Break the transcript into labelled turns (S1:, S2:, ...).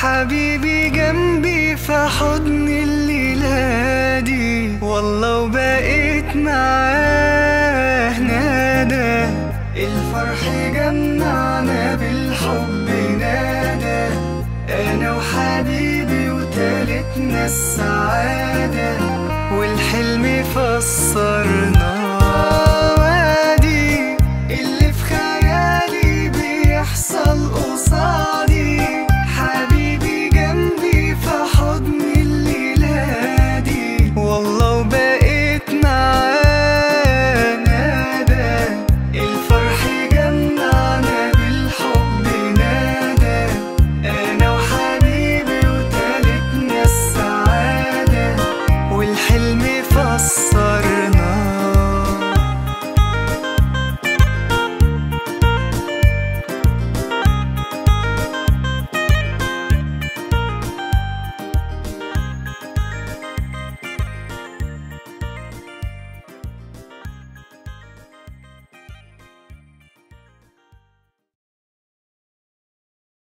S1: حبيبي جنبي في حضن الليلة دي والله وبقيت معاه نادى الفرح جمعنا بالحب نادى انا وحبيبي وتالتنا السعادة والحلم فسرنا وادي اللي في خيالي بيحصل قصادي حبيبي جنبي في حضن الليلة دي والله وبقيت معاه نادى الفرح جمعنا بالحب نادى انا وحبيبي وتالتنا السعادة والحلم